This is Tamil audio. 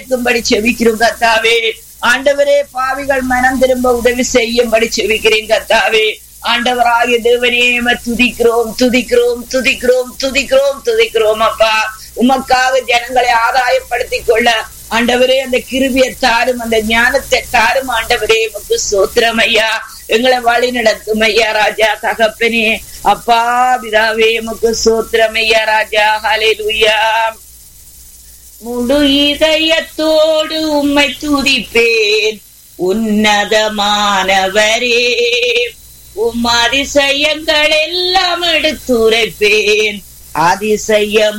கேட்கும்படி செவிக்கிறோம் கத்தாவே ஆண்டவரே பாவிகள் மனம் திரும்ப உதவி செய்யும்படி செவிக்கிறேன் கத்தாவே ஆண்டவராகிய தேவனே உம்மை துதிக்கிறோம் துதிக்கிறோம் துதிக்கிறோம் துதிக்கிறோம் துதிக்கிறோம் அப்பா உமக்காக ஜனங்களை ஆதாயப்படுத்திக் கொள்ள ஆண்டவரே அந்த கிருபியை தாரும் அந்த ஞானத்தை தாரும் ஆண்டவரே உமக்கு சோத்திரம் ஐயா எங்களை வழி நடத்தும் ஐயா ராஜா தகப்பனே அப்பா பிதாவே உமக்கு சோத்திரம் ஐயா ராஜா ஹalleluya முழு இதயத்தோடு உம்மை துதிப்பேன் உன்னதமானவரே உம் அதிசயங்கள் எல்லாம் எடுத்துரைப்பேன் அதிசயம்